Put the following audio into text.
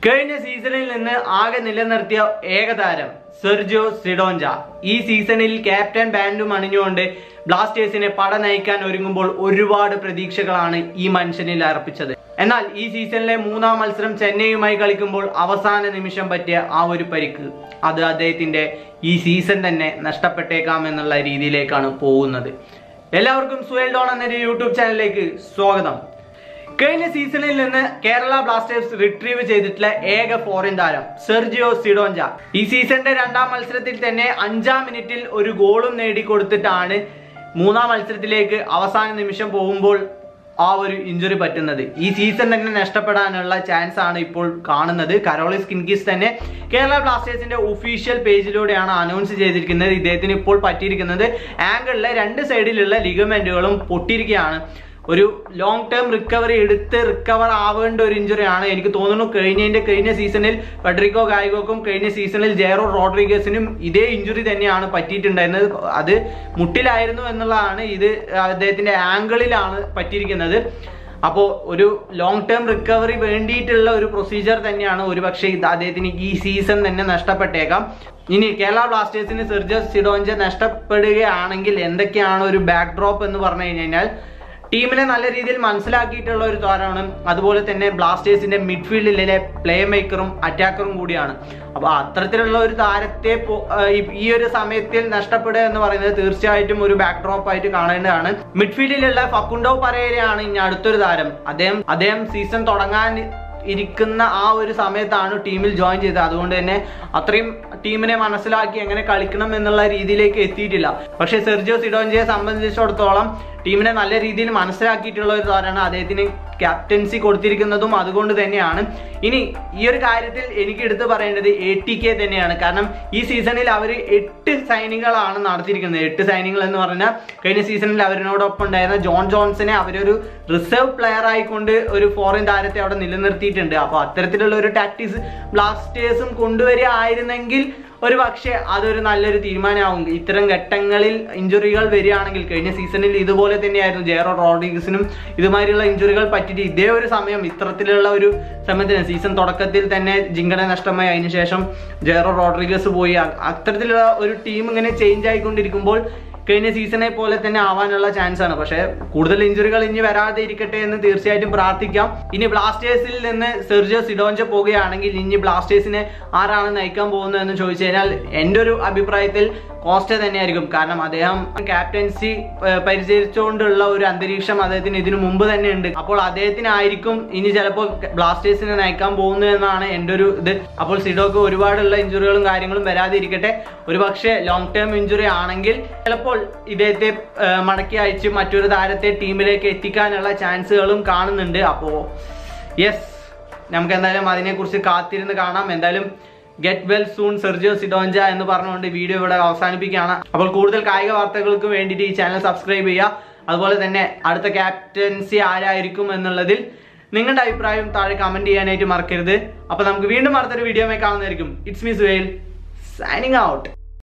കഴിഞ്ഞ സീസണിൽ നിന്ന് ആകെ നിലനിർത്തിയ ഏകതാരം സെർജിയോ സിഡോഞ്ച ഈ സീസണിൽ ക്യാപ്റ്റൻ ബാൻഡും അണിഞ്ഞുകൊണ്ട് ബ്ലാസ്റ്റേഴ്സിനെ പട നയിക്കാൻ ഒരുങ്ങുമ്പോൾ ഒരുപാട് പ്രതീക്ഷകളാണ് ഈ മനുഷ്യനിൽ അർപ്പിച്ചത് എന്നാൽ ഈ സീസണിലെ മൂന്നാം മത്സരം ചെന്നൈയുമായി കളിക്കുമ്പോൾ അവസാന നിമിഷം പറ്റിയ ആ ഒരു പരിക്ക് അത് അദ്ദേഹത്തിന്റെ ഈ സീസൺ തന്നെ നഷ്ടപ്പെട്ടേക്കാം എന്നുള്ള രീതിയിലേക്കാണ് പോകുന്നത് എല്ലാവർക്കും സുഹേൽ ഡോൺ എന്ന യൂട്യൂബ് ചാനലിലേക്ക് സ്വാഗതം കഴിഞ്ഞ സീസണിൽ നിന്ന് കേരള ബ്ലാസ്റ്റേഴ്സ് റിട്രീവ് ചെയ്തിട്ടുള്ള ഏക ഫോറിൻ താരം സെർജിയോ സിഡോഞ്ച ഈ സീസണിന്റെ രണ്ടാം മത്സരത്തിൽ തന്നെ അഞ്ചാം മിനിറ്റിൽ ഒരു ഗോളും നേടിക്കൊടുത്തിട്ടാണ് മൂന്നാം മത്സരത്തിലേക്ക് അവസാന നിമിഷം പോകുമ്പോൾ ആ ഒരു ഇഞ്ചുറി പറ്റുന്നത് ഈ സീസൺ തന്നെ നഷ്ടപ്പെടാനുള്ള ചാൻസ് ആണ് ഇപ്പോൾ കാണുന്നത് കരോളിസ് കിൻകിസ് തന്നെ കേരള ബ്ലാസ്റ്റേഴ്സിന്റെ ഒഫീഷ്യൽ പേജിലൂടെയാണ് അനൗൺസ് ചെയ്തിരിക്കുന്നത് ഇദ്ദേഹത്തിന് ഇപ്പോൾ പറ്റിയിരിക്കുന്നത് ആംഗിളിലെ രണ്ട് സൈഡിലുള്ള ലിഗമെന്റുകളും പൊട്ടിയിരിക്കുകയാണ് ഒരു ലോങ് ടേം റിക്കവറി എടുത്ത് റിക്കവർ ആവേണ്ട ഒരു ഇഞ്ചുറി ആണ് എനിക്ക് തോന്നുന്നു കഴിഞ്ഞതിന്റെ കഴിഞ്ഞ സീസണിൽ ഫെഡറിക്കോ ഗായികോക്കും കഴിഞ്ഞ സീസണിൽ ജെറോ റോഡ്രിഗസിനും ഇതേ ഇഞ്ചുറി തന്നെയാണ് പറ്റിയിട്ടുണ്ടായിരുന്നത് അത് മുട്ടിലായിരുന്നു എന്നുള്ളതാണ് ഇത് അദ്ദേഹത്തിന്റെ ആംഗിളിലാണ് പറ്റിയിരിക്കുന്നത് അപ്പോൾ ഒരു ലോങ് ടേം റിക്കവറി വേണ്ടിയിട്ടുള്ള ഒരു പ്രൊസീജിയർ തന്നെയാണ് ഒരുപക്ഷെ ഇത് അദ്ദേഹത്തിന് ഈ സീസൺ തന്നെ നഷ്ടപ്പെട്ടേക്കാം ഇനി കേരള ബ്ലാസ്റ്റേഴ്സിന് സെർജസ് സിഡോഞ്ച നഷ്ടപ്പെടുകയാണെങ്കിൽ എന്തൊക്കെയാണ് ഒരു ബാക്ക് ഡ്രോപ്പ് എന്ന് പറഞ്ഞു കഴിഞ്ഞാൽ ടീമിനെ നല്ല രീതിയിൽ മനസ്സിലാക്കിയിട്ടുള്ള ഒരു താരമാണ് അതുപോലെ തന്നെ ബ്ലാസ്റ്റേഴ്സിന്റെ മിഡ്ഫീൽഡിലെ പ്ലേ മേക്കറും അറ്റാക്കറും കൂടിയാണ് അപ്പൊ അത്തരത്തിലുള്ള ഒരു താരത്തെ പോ- ആ, ഈ- ഈ ഒരു സമയത്തിൽ നഷ്ടപ്പെടുക എന്ന് പറയുന്നത് തീർച്ചയായിട്ടും ഒരു ബാക്ക് ഡ്രോപ്പ് ആയിട്ട് കാണേണ്ടതാണ് മിഡ്ഫീൽഡിലുള്ള ഫക്കുണ്ടോ പരേരയാണ് ഇനി അടുത്തൊരു താരം അദ്ദേഹം അദ്ദേഹം സീസൺ തുടങ്ങാൻ ഇരിക്കുന്ന ആ ഒരു സമയത്താണ് ടീമിൽ ജോയിൻ ചെയ്തത് അതുകൊണ്ട് തന്നെ അത്രയും ടീമിനെ മനസ്സിലാക്കി എങ്ങനെ കളിക്കണം എന്നുള്ള രീതിയിലേക്ക് എത്തിയിട്ടില്ല പക്ഷേ സെർജിയോ സിഡോഞ്ചയെ സംബന്ധിച്ചിടത്തോളം ടീമിനെ നല്ല രീതിയിൽ മനസ്സിലാക്കിയിട്ടുള്ള ഒരു താരമാണ് അദ്ദേഹത്തിന് ക്യാപ്റ്റൻസി കൊടുത്തിരിക്കുന്നതും അതുകൊണ്ട് തന്നെയാണ് ഇനി ഈ ഒരു കാര്യത്തിൽ എനിക്ക് എടുത്തു പറയേണ്ടത് എ ടി കെ തന്നെയാണ് കാരണം ഈ സീസണിൽ അവർ എട്ട് സൈനികളാണ് നടത്തിയിരിക്കുന്നത് എട്ട് സൈനികൾ എന്ന് പറഞ്ഞാൽ കഴിഞ്ഞ സീസണിൽ അവരിനോടൊപ്പം ഉണ്ടായിരുന്ന ജോൺ ജോൺസനെ അവരൊരു റിസർവ് പ്ലെയർ ആയിക്കൊണ്ട് ഒരു ഫോറിൻ താരത്തെ അവിടെ നിലനിർത്തിയിട്ടുണ്ട് അപ്പോൾ അത്തരത്തിലുള്ള ഒരു ടാക്ടിക്സ് ബ്ലാസ്റ്റേഴ്സും കൊണ്ടുവരിക ആയിരുന്നെങ്കിൽ ഒരു പക്ഷേ അതൊരു നല്ലൊരു തീരുമാനമാവും ഇത്തരം ഘട്ടങ്ങളിൽ ഇഞ്ചുറികൾ വരികയാണെങ്കിൽ കഴിഞ്ഞ സീസണിൽ ഇതുപോലെ തന്നെയായിരുന്നു ജെറോ റോഡ്രിഗസിനും ഇതുമാതിരിയുള്ള ഇഞ്ചുറികൾ പറ്റിയിട്ട് ഇതേ ഒരു സമയം ഇത്തരത്തിലുള്ള ഒരു സമയത്തിന് സീസൺ തുടക്കത്തിൽ തന്നെ ജിങ്കണ നഷ്ടമായി അതിന് ശേഷം ജെറോ റോഡ്രിഗസ് പോയി അ- അത്തരത്തിലുള്ള ഒരു ടീം ഇങ്ങനെ ചേഞ്ച് ആയിക്കൊണ്ടിരിക്കുമ്പോൾ കഴിഞ്ഞ സീസണെ പോലെ തന്നെ ആവാനുള്ള ചാൻസ് ആണ് പക്ഷേ കൂടുതൽ ഇഞ്ചുറികൾ ഇനി വരാതെ ഇരിക്കട്ടെ എന്ന് തീർച്ചയായിട്ടും പ്രാർത്ഥിക്കാം ഇനി ബ്ലാസ്റ്റേഴ്സിൽ നിന്ന് സെർജിയോ സിഡോഞ്ച പോവുകയാണെങ്കിൽ ഇനി ബ്ലാസ്റ്റേഴ്സിനെ ആരാണ് നയിക്കാൻ പോകുന്നതെന്ന് ചോദിച്ചു കഴിഞ്ഞാൽ എൻ്റെ ഒരു അഭിപ്രായത്തിൽ കോസ്റ്റ തന്നെയായിരിക്കും കാരണം അദ്ദേഹം ക്യാപ്റ്റൻസി പരിചരിച്ചുകൊണ്ടുള്ള ഒരു അന്തരീക്ഷം അദ്ദേഹത്തിന് ഇതിനു മുമ്പ് തന്നെ ഉണ്ട് അപ്പോൾ അദ്ദേഹത്തിനായിരിക്കും ഇനി ചിലപ്പോൾ ബ്ലാസ്റ്റേഴ്സിനെ നയിക്കാൻ പോകുന്നത് എന്നാണ് എൻ്റെ ഒരു ഇത് അപ്പോൾ സിഡോക്ക് ഒരുപാടുള്ള ഇഞ്ചുറികളും കാര്യങ്ങളും വരാതെ ഇരിക്കട്ടെ ഒരു പക്ഷേ ലോങ് ടേം ഇഞ്ചുറി ആണെങ്കിൽ ചിലപ്പോൾ ഇദ്ദേഹത്തെ ആ, മടക്കി അയച്ച് മറ്റൊരു താരത്തെ ടീമിലേക്ക് എത്തിക്കാനുള്ള ചാൻസുകളും കാണുന്നുണ്ട് അപ്പോൾ യെസ് നമുക്ക് എന്തായാലും അതിനെക്കുറിച്ച് കാത്തിരുന്ന് കാണാം എന്തായാലും get well soon Sergio Cidoncha എന്ന് പറഞ്ഞുകൊണ്ട് വീഡിയോ ഇവിടെ അവസാനിപ്പിക്കുകയാണ് അപ്പോൾ കൂടുതൽ കായിക വാർത്തകൾക്ക് വേണ്ടിയിട്ട് ഈ ചാനൽ സബ്സ്ക്രൈബ് ചെയ്യുക അതുപോലെ തന്നെ അടുത്ത ക്യാപ്റ്റൻസി ആരായിരിക്കും എന്നുള്ളതിൽ നിങ്ങളുടെ അഭിപ്രായം താഴെ കമന്റ് ചെയ്യാനായിട്ട് മറക്കരുത് അപ്പോൾ നമുക്ക് വീണ്ടും അടുത്തൊരു വീഡിയോ കാണുന്നതായിരിക്കും it's me Suhail signing out